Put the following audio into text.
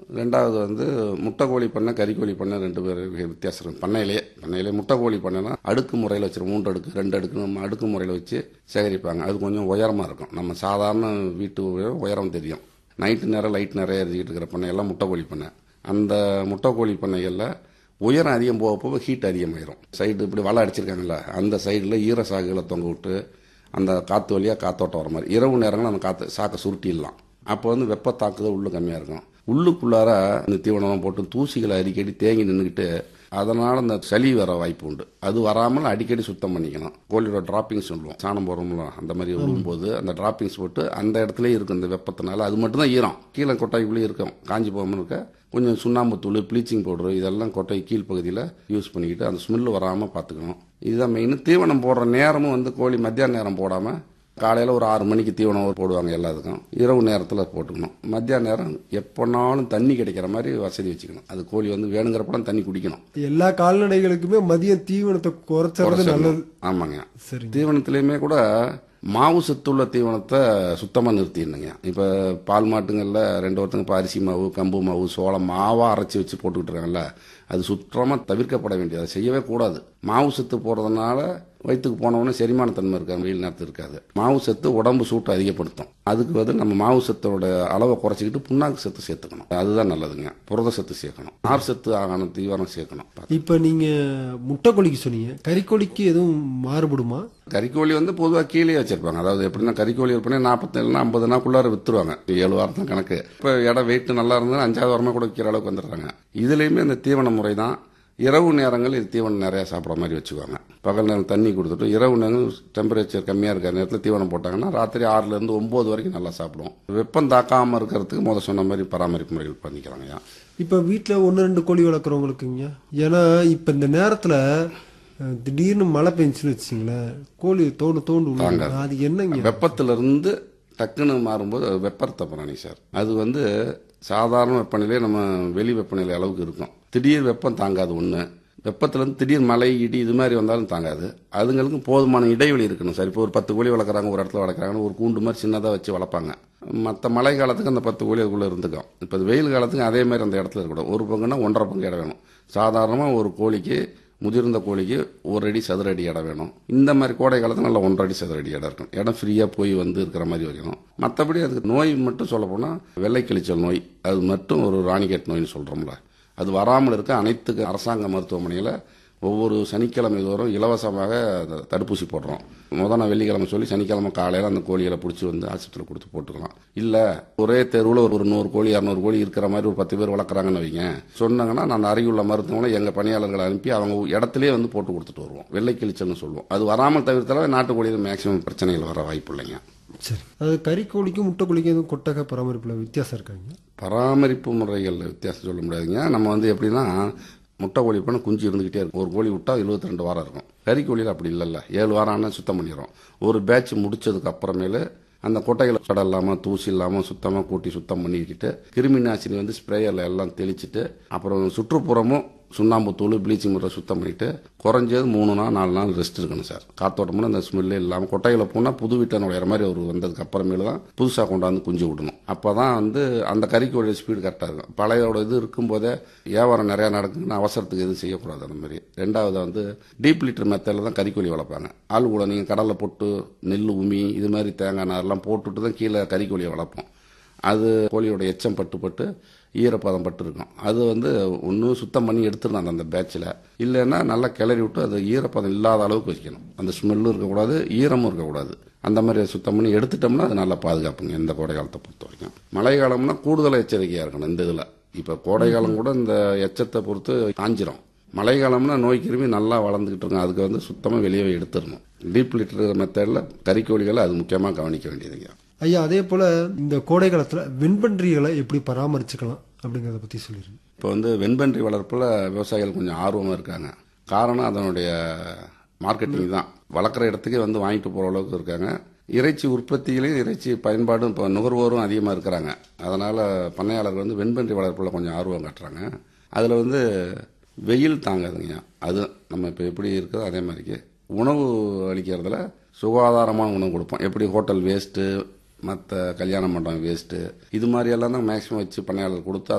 ரெண்டாவது வந்து முட்டை கோழி பண்ணை கறிக்கோழி பண்ணை ரெண்டு பேர் வித்தியாசம் இருக்கு பண்ணையிலேயே பண்ணையிலே முட்டை கோழி பண்ணைனா அடுக்கு முறையில் வச்சிருக்கோம் மூன்று அடுக்கு ரெண்டு அடுக்கு நம்ம அடுக்கு முறையில் வச்சு சேகரிப்பாங்க அது கொஞ்சம் உயரமாக இருக்கும் நம்ம சாதாரண வீட்டு உயரம் தெரியும் நைட்டு நேரம் லைட் நிறைய எரிஞ்சிக்கிட்டு இருக்கிற பண்ணையெல்லாம் முட்டை கோழி பண்ணை அந்த முட்டை கோழி பண்ணைகளில் உயரம் அதிகம் போக போக ஹீட் அதிகமாயிரும் சைடு இப்படி வலை அடிச்சிருக்காங்கல்ல அந்த சைடில் ஈர சாகுகளை தொங்க விட்டு அந்த காற்று வழியாக காத்தோட்டம் வர மாதிரி இரவு நேரங்களில் அந்த காற்று சாக்கை சுருட்டிடலாம் அப்போ வந்து வெப்ப தாக்குதல் உள்ளு கம்மியாக இருக்கும் உள்ளுக்குள்ளார இந்த தீவனம் போட்டு தூசிகளை அடிக்கடி தேங்கி நின்றுக்கிட்டு அதனால் அந்த சளி வர வாய்ப்பு உண்டு அது வராமல் அடிக்கடி சுத்தம் பண்ணிக்கணும் கோழியோட டிராப்பிங்ஸ் சொல்லுவோம் சாணம் போடுறோம்ல அந்த மாதிரி விழும்போது அந்த டிராப்பிங்ஸ் போட்டு அந்த இடத்துலயே இருக்கும் இந்த வெப்பத்தினால அது மட்டும்தான் ஈரம் கீழே கொட்டாய்க்குள்ளேயே இருக்கும் காஞ்சி போகாமல் இருக்க கொஞ்சம் சுண்ணாம்பு தூள் ப்ளீச்சிங் பவுடர் இதெல்லாம் கொட்டை கீழ்ப்பகுதியில் யூஸ் பண்ணிக்கிட்டு அந்த ஸ்மெல் வராமல் பார்த்துக்கணும் இதுதான் மெயின் தீவனம் போடுற நேரமும் வந்து கோழி மத்தியான நேரம் போடாமல் காலையில் ஒரு ஆறு மணிக்கு தீவனம் போடுவாங்க எல்லாத்துக்கும் இரவு நேரத்தில் போட்டுக்கணும் மத்தியான நேரம் எப்போனாலும் தண்ணி கிடைக்கிற மாதிரி வசதி வச்சுக்கணும் அது கோழி வந்து வேணுங்கிறப்படம் தண்ணி குடிக்கணும் எல்லா கால்நடைகளுக்குமே மதியம் தீவனத்தை குறைச்சறது நல்லது ஆமாங்க சரிங்க தீவனத்திலையுமே கூட மாவு சத்துள்ள தீவனத்தை சுத்தமாக நிறுத்திடணுங்க இப்போ பால் மாட்டுங்களில் ரெண்டு ஒருத்தங்க இப்போ அரிசி மாவு கம்பு மாவு சோளம் மாவாக அரைச்சி வச்சு போட்டுக்கிட்டு இருக்காங்கல்ல அது சுத்தமாக தவிர்க்கப்பட வேண்டியது அதை செய்யவே கூடாது மாவு சத்து போடுறதுனால வயிற்றுக்கு போனவொடனே செரிமானத்தன்மை இருக்காது வெயில் நேரத்தில் இருக்காது மாவு சத்து உடம்பு சூட்டை அதிகப்படுத்தும் அதுக்கு பதில் நம்ம மாவு சத்தோட அளவை குறைச்சிக்கிட்டு புண்ணாக்கு சத்து சேர்த்துக்கணும் அதுதான் நல்லதுங்க புரத சத்து சேர்க்கணும் நார் சத்து ஆகான தீவனம் சேர்க்கணும் இப்ப நீங்க முட்டைக்கோழிக்கு சொன்னீங்க கறிக்கோழிக்கு எதுவும் மாறுபடுமா கறிக்கோழி வந்து பொதுவாக கீழே வச்சிருப்பாங்க அதாவது எப்படின்னா கறிக்கோழி விற்பனை நாற்பத்தேழுனா ஐம்பது நாக்குள்ளார வித்துருவாங்க ஏழு வாரம் தான் கணக்கு இப்போ இடம் வெயிட் நல்லா இருந்தால் அஞ்சாவது வாரமாக கூட விற்கிற அளவுக்கு வந்துடுறாங்க இதுலேயுமே இந்த தீவன முறை தான் இரவு நேரங்கள் இது தீவனம் நிறையா சாப்பிட்ற மாதிரி வச்சுக்குவாங்க பகல் நேரம் தண்ணி கொடுத்துட்டு இரவு நேரம் டெம்பரேச்சர் கம்மியாக இருக்கிற நேரத்தில் தீவனம் போட்டாங்கன்னா ராத்திரி ஆறுலேருந்து ஒம்பது வரைக்கும் நல்லா சாப்பிடுவோம் வெப்பம் தாக்காமல் இருக்கிறதுக்கு முத சொன்ன மாதிரி பராமரிப்பு முறைகள் பண்ணிக்கிறாங்கய்யா இப்ப வீட்ல ஒன்னு ரெண்டு கோழி வளர்க்குறவங்களுக்குங்க ஏன்னா இப்ப இந்த நேரத்துல அஹ், திடீர்னு மழை பெஞ்சுன்னு வச்சுங்களேன் கோழி தோண்டு தோண்டு விழுகும். அது என்னங்க வெப்பத்திலிருந்து டக்குன்னு மாறும்போது அது வெப்பரத்த பிராணி சார் அது வந்து சாதாரண வெப்பநிலை நம்ம வெளி வெப்பநிலை அளவுக்கு இருக்கும் திடீர் வெப்பம் தாங்காது ஒன்று வெப்பத்திலேருந்து திடீர் மழை இடி இது மாதிரி வந்தாலும் தாங்காது அதுங்களுக்கு போதுமான இடைவெளி இருக்கணும் சார் இப்போ ஒரு பத்து கோழி வளர்க்குறாங்க ஒரு இடத்துல வளர்க்குறாங்கன்னு ஒரு கூண்டு மாதிரி சின்னதாக வச்சு வளர்ப்பாங்க மற்ற மழை காலத்துக்கு அந்த பத்து கோழி அதுக்குள்ளே இருந்துக்கும் இப்போ அது வெயில் காலத்துக்கு அதே மாதிரி அந்த இடத்துல இருக்கக்கூடாது ஒரு பங்குன்னா ஒன்றரை பங்கு இடம் வேணும் சாதாரணமாக ஒரு கோழிக்கு முதிர்ந்த கோழிக்கு ஒரு அடி சதுர அடி இடம் வேணும் இந்த மாதிரி கோடை காலத்தில் நல்லா ஒன்றரை அடி சதுர அடி இடம் இருக்கும் இடம் ஃப்ரீயாக போய் வந்து இருக்கிற மாதிரி வைக்கணும் மற்றபடி அதுக்கு நோய் மட்டும் சொல்ல போனால் வெள்ளை கிழிச்சல் நோய் அது மட்டும் ஒரு ராணிகேட் நோய்னு சொல்கிறோம்ல அது வராமல் இருக்க அனைத்து அரசாங்க மருத்துவமனையில் ஒவ்வொரு சனிக்கிழமை தோறும் இலவசமாக அந்த தடுப்பூசி போடுறோம் முதல் நான் வெள்ளிக்கிழமை சொல்லி சனிக்கிழமை காலையில் அந்த கோழிகளை பிடிச்சி வந்து ஆஸ்பத்திரியில் கொடுத்து போட்டுக்கலாம் இல்லை ஒரே தெருவில் ஒரு நூறு கோழி இரநூறு கோழி இருக்கிற மாதிரி ஒரு பத்து பேர் வளர்க்குறாங்கன்னு வைங்க சொன்னாங்கன்னா நான் அருகிலுள்ள மருத்துவமனை எங்கள் பணியாளர்களை அனுப்பி அவங்க இடத்துலயே வந்து போட்டு கொடுத்துட்டு வருவோம் வெள்ளை கிழிச்சல்னு சொல்லுவோம் அது வராமல் தவிர்த்தாலே நாட்டுக்கோழியில் மேக்சிமம் பிரச்சனைகள் வர வாய்ப்பு இல்லைங்க சரி அது கறிக்கோழிக்கும் முட்டைக்கோழிக்கும் எதுவும் கொட்டக பராமரிப்புல வித்தியாசம் இருக்காங்க பராமரிப்பு முறைகள் வித்தியாசம் சொல்ல முடியாதுங்க நம்ம வந்து எப்படின்னா முட்டை கோழி பண்ண குஞ்சு இருந்துக்கிட்டே இருக்கும் ஒரு கோழி விட்டா 72 ரெண்டு வாரம் இருக்கும் கறிக்கோழியில் அப்படி இல்லைல்ல ஏழு வாரம் ஆனால் சுத்தம் பண்ணிடுறோம் ஒரு பேட்ச் முடிச்சதுக்கு அப்புறமேலு அந்த கொட்டைகளை சடை இல்லாமல் தூசி இல்லாமல் சுத்தமாக கூட்டி சுத்தம் பண்ணிக்கிட்டு கிருமி நாசினி வந்து ஸ்ப்ரேயரில் எல்லாம் தெளிச்சிட்டு அப்புறம் சுற்றுப்புறமும் சுண்ணாம்பு தூள் ப்ளீச்சிங் முறை சுத்தம் பண்ணிட்டு குறைஞ்சது மூணு நாள் நாலு நாள் ரெஸ்ட் இருக்கணும் சார் காத்தோட்டமும் அந்த ஸ்மெல்லே இல்லாமல் கொட்டைகளை போனால் புது வீட்டில் நுழையிற மாதிரி ஒரு வந்ததுக்கு அப்புறமேலு தான் புதுசாக கொண்டாந்து குஞ்சு விடணும் அப்போ தான் வந்து அந்த கறிக்கோடைய ஸ்பீடு கரெக்டாக இருக்கும் பழையோட இது இருக்கும்போதே வியாபாரம் நிறையா நடக்குதுன்னு அவசரத்துக்கு எதுவும் செய்யக்கூடாது அந்த மாதிரி ரெண்டாவது வந்து டீப் லிட்டர் மெத்தடில் தான் கறிக்கோழி வளர்ப்பாங்க ஆள் கூட நீங்கள் கடலில் போட்டு நெல் உமி இது மாதிரி தேங்காய் நார்லாம் போட்டுட்டு தான் கீழே கறிக்கோழியை வளர்ப்போம் அது கோழியோட எச்சம் பட்டு பட்டு ஈரப்பதம் பட்டு இருக்கும் அது வந்து ஒன்றும் சுத்தம் பண்ணி எடுத்துடணும் அந்த பேட்சில் இல்லைன்னா நல்லா கிளறி விட்டு அது ஈரப்பதம் இல்லாத அளவுக்கு வைக்கணும் அந்த ஸ்மெல்லும் இருக்கக்கூடாது ஈரமும் இருக்கக்கூடாது அந்த மாதிரி சுத்தம் பண்ணி எடுத்துட்டோம்னா அது நல்லா பாதுகாப்புங்க இந்த கோடை காலத்தை பொறுத்த வரைக்கும் மழை காலம்னா கூடுதல் எச்சரிக்கையாக இருக்கணும் இந்த இதில் இப்போ கோடை காலம் கூட இந்த எச்சத்தை பொறுத்து காஞ்சிரும் மழை காலம்னா நோய் கிருமி நல்லா வளர்ந்துக்கிட்டு இருக்கும் அதுக்கு வந்து சுத்தமாக வெளியே எடுத்துடணும் டீப் லிட்டர் மெத்தடில் கறிக்கோழிகளை அது முக்கியமாக கவனிக்க வேண்டியதுங்க ஐயா அதே போல இந்த கோடை காலத்துல வெண்பன்றிகளை எப்படி பராமரிச்சுக்கலாம் அப்படிங்கறத பத்தி சொல்லிருங்க இப்போ வந்து வெண்பன்றி வளர்ப்பில் விவசாயிகள் கொஞ்சம் ஆர்வமாக இருக்காங்க காரணம் அதனுடைய மார்க்கெட்டிங் தான் வளர்க்குற இடத்துக்கே வந்து வாங்கிட்டு போகிற அளவுக்கு இருக்காங்க இறைச்சி உற்பத்தியிலையும் இறைச்சி பயன்பாடும் இப்போ நுகர்வோரும் அதிகமாக இருக்கிறாங்க அதனால் பண்ணையாளர்கள் வந்து வெண்பன்றி வளர்ப்பில் கொஞ்சம் ஆர்வம் காட்டுறாங்க அதில் வந்து வெயில் தாங்காதுங்க அது நம்ம இப்போ எப்படி இருக்கோ அதே மாதிரிக்கு உணவு அளிக்கிறதுல சுகாதாரமான உணவு கொடுப்போம் எப்படி ஹோட்டல் வேஸ்ட்டு மற்ற கல்யாண மண்டபம் வேஸ்ட்டு இது மாதிரியெல்லாம் தான் மேக்ஸிமம் வச்சு பண்ணையாளர் கொடுத்து